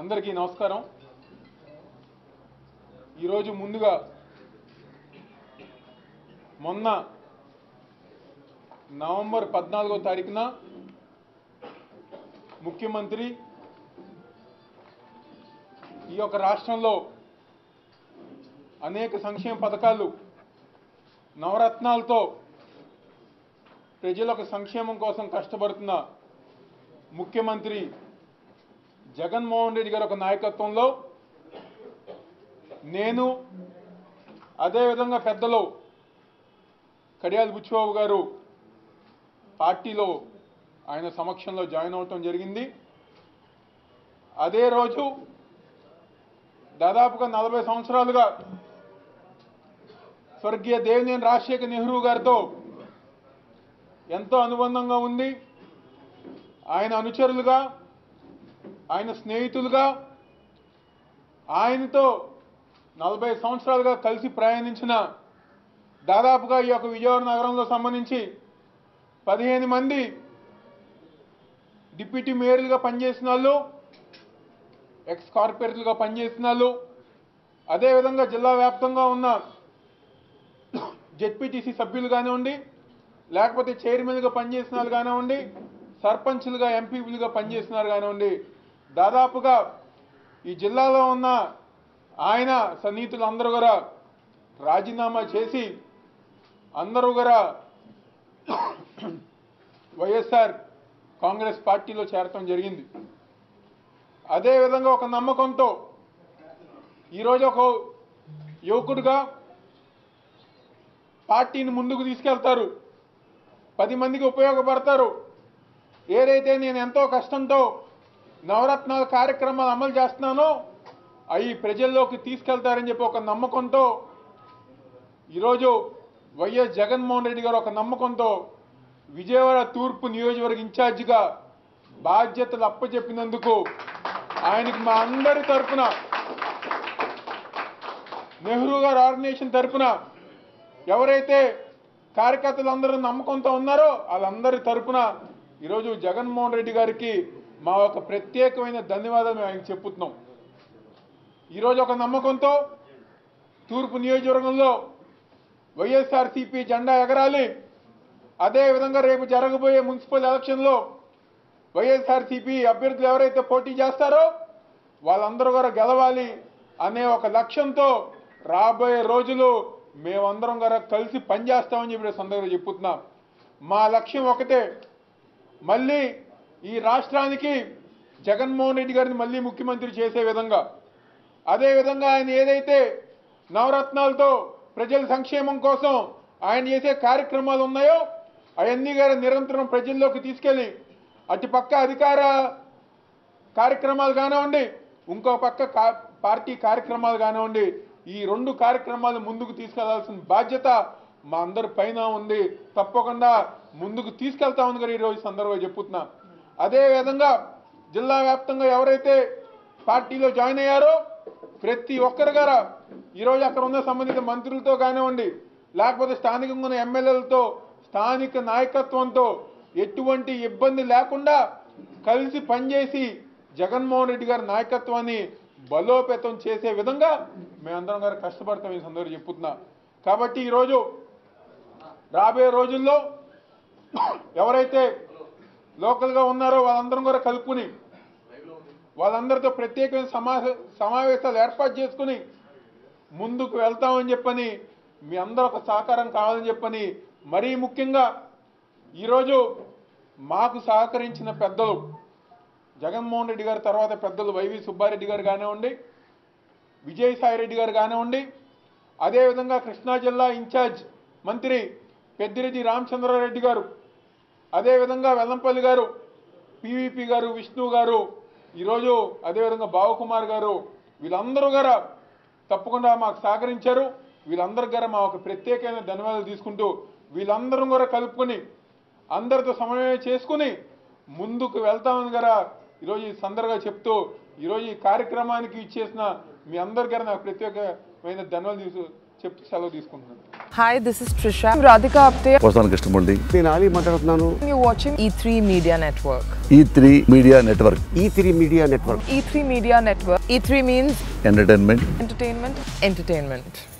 అందరికీ నమస్కారం ఈరోజు ముందుగా మొన్న నవంబర్ పద్నాలుగో తారీఖున ముఖ్యమంత్రి ఈ యొక్క రాష్ట్రంలో అనేక సంక్షేమ పథకాలు నవరత్నాలతో ప్రజలకు సంక్షేమం కోసం కష్టపడుతున్న ముఖ్యమంత్రి జగన్మోహన్ రెడ్డి గారి ఒక నాయకత్వంలో నేను అదేవిధంగా పెద్దలు కడియాల బుచ్చిబాబు గారు పార్టీలో ఆయన సమక్షంలో జాయిన్ అవటం జరిగింది అదే రోజు దాదాపుగా నలభై సంవత్సరాలుగా స్వర్గీయ దేవినేని రాజశేఖర్ నెహ్రూ గారితో ఎంతో అనుబంధంగా ఉంది ఆయన అనుచరులుగా ఆయన స్నేహితులుగా ఆయనతో నలభై సంవత్సరాలుగా కలిసి ప్రయాణించిన దాదాపుగా ఈ యొక్క విజయవాడ నగరంలో సంబంధించి పదిహేను మంది డిప్యూటీ మేయర్లుగా పనిచేసిన వాళ్ళు ఎక్స్ కార్పొరేటర్లుగా పనిచేసిన వాళ్ళు అదేవిధంగా జిల్లా వ్యాప్తంగా ఉన్న జెడ్పీటీసీ సభ్యులు కానివ్వండి లేకపోతే చైర్మన్గా పనిచేసిన వాళ్ళు కానివ్వండి సర్పంచ్లుగా ఎంపీలుగా పనిచేస్తున్నారు కానివ్వండి దాదాపుగా ఈ జిల్లాలో ఉన్న ఆయన సన్నిహితులు అందరూ కూడా రాజీనామా చేసి అందరూ కూడా వైఎస్ఆర్ కాంగ్రెస్ పార్టీలో చేరటం జరిగింది అదేవిధంగా ఒక నమ్మకంతో ఈరోజు ఒక యువకుడుగా పార్టీని ముందుకు తీసుకెళ్తారు పది మందికి ఉపయోగపడతారు ఏదైతే నేను ఎంతో కష్టంతో నవరత్నాల కార్యక్రమాలు అమలు చేస్తున్నానో అవి ప్రజల్లోకి తీసుకెళ్తారని చెప్పి ఒక నమ్మకంతో ఈరోజు వైఎస్ జగన్మోహన్ రెడ్డి గారు ఒక నమ్మకంతో విజయవాడ తూర్పు నియోజకవర్గ ఇన్ఛార్జిగా బాధ్యతలు అప్పచెప్పినందుకు ఆయనకి మా అందరి తరఫున నెహ్రూ గారు ఆర్గనైజేషన్ తరఫున ఎవరైతే కార్యకర్తలు అందరూ నమ్మకంతో ఉన్నారో వాళ్ళందరి తరఫున ఈరోజు జగన్మోహన్ రెడ్డి గారికి మా ఒక ప్రత్యేకమైన ధన్యవాదాలు మేము ఆయనకు చెప్పుతున్నాం ఈరోజు ఒక నమ్మకంతో తూర్పు నియోజకవర్గంలో వైఎస్ఆర్సీపీ జెండా ఎగరాలి అదేవిధంగా రేపు జరగబోయే మున్సిపల్ ఎలక్షన్లో వైఎస్ఆర్సీపీ అభ్యర్థులు ఎవరైతే పోటీ చేస్తారో వాళ్ళందరూ కూడా గెలవాలి అనే ఒక లక్ష్యంతో రాబోయే రోజులు మేమందరం కూడా కలిసి పనిచేస్తామని చెప్పి ఈ సందర్భంగా చెప్పుతున్నాం మా లక్ష్యం ఒకటే మళ్ళీ ఈ రాష్ట్రానికి జగన్మోహన్ రెడ్డి గారిని మళ్ళీ ముఖ్యమంత్రి చేసే విధంగా అదేవిధంగా ఆయన ఏదైతే నవరత్నాలతో ప్రజల సంక్షేమం కోసం ఆయన చేసే కార్యక్రమాలు ఉన్నాయో అవన్నీ గారు నిరంతరం ప్రజల్లోకి తీసుకెళ్ళి అటు పక్క అధికార కార్యక్రమాలు కానివ్వండి ఇంకో పక్క కా- పార్టీ కార్యక్రమాలు కానివ్వండి ఈ రెండు కార్యక్రమాలు ముందుకు తీసుకెళ్లాల్సిన బాధ్యత మా అందరి పైన ఉంది తప్పకుండా ముందుకు తీసుకెళ్తామని గారు ఈరోజు సందర్భంగా చెప్పుతున్నా అదే విధంగా జిల్లా వ్యాప్తంగా ఎవరైతే పార్టీలో జాయిన్ అయ్యారో ప్రతి ఒక్కరు గారా ఈరోజు అక్కడ ఉన్న సంబంధిత మంత్రులతో కానివ్వండి లేకపోతే స్థానికంగా ఉన్న ఎమ్మెల్యేలతో స్థానిక నాయకత్వంతో ఎటువంటి ఇబ్బంది లేకుండా కలిసి పనిచేసి జగన్మోహన్ రెడ్డి గారి నాయకత్వాన్ని బలోపేతం చేసే విధంగా మేమందరం గారు కష్టపడతాం ఈ సందర్భంగా చెప్పుతున్నా కాబట్టి ఈరోజు రాబోయే రోజుల్లో ఎవరైతే లోకల్గా ఉన్నారో వాళ్ళందరం కూడా కలుపుకుని వాళ్ళందరితో ప్రత్యేకమైన సమా సమావేశాలు ఏర్పాటు చేసుకుని ముందుకు వెళ్తామని చెప్పని మీ అందరూ ఒక సహకారం కావాలని చెప్పని మరీ ముఖ్యంగా ఈరోజు మాకు సహకరించిన పెద్దలు జగన్మోహన్ రెడ్డి గారి తర్వాత పెద్దలు వైవి సుబ్బారెడ్డి గారు కానివ్వండి విజయసాయి రెడ్డి గారు కానివ్వండి అదేవిధంగా కృష్ణా జిల్లా ఇన్ఛార్జ్ మంత్రి పెద్దిరెడ్డి రామచంద్రారెడ్డి గారు అదేవిధంగా వెల్లంపల్లి గారు పివిపి గారు విష్ణు గారు ఈరోజు అదేవిధంగా బావకుమార్ గారు వీళ్ళందరూ గారా తప్పకుండా మాకు సహకరించారు వీళ్ళందరూ గారా మా ఒక ప్రత్యేకమైన ధన్యవాదాలు తీసుకుంటూ వీళ్ళందరం కూడా కలుపుకొని అందరితో సమన్వయం చేసుకుని ముందుకు వెళ్తామని గారా ఈరోజు ఈ సందర్భంగా చెప్తూ ఈరోజు ఈ కార్యక్రమానికి ఇచ్చేసిన మీ అందరి గారు నాకు ప్రత్యేకమైన ధన్యవాదాలు తీసు చెప్పి సెలవు తీసుకుంటున్నాను Hi, this is Trisha. I'm Radhika Apte. పోసాన Krishnamurthy నేను ఆలీ మాట్లాడుతున్నాను You're watching E3 Media Network. E three media network E three media network E3 Media Network. E3 means entertainment entertainment, entertainment.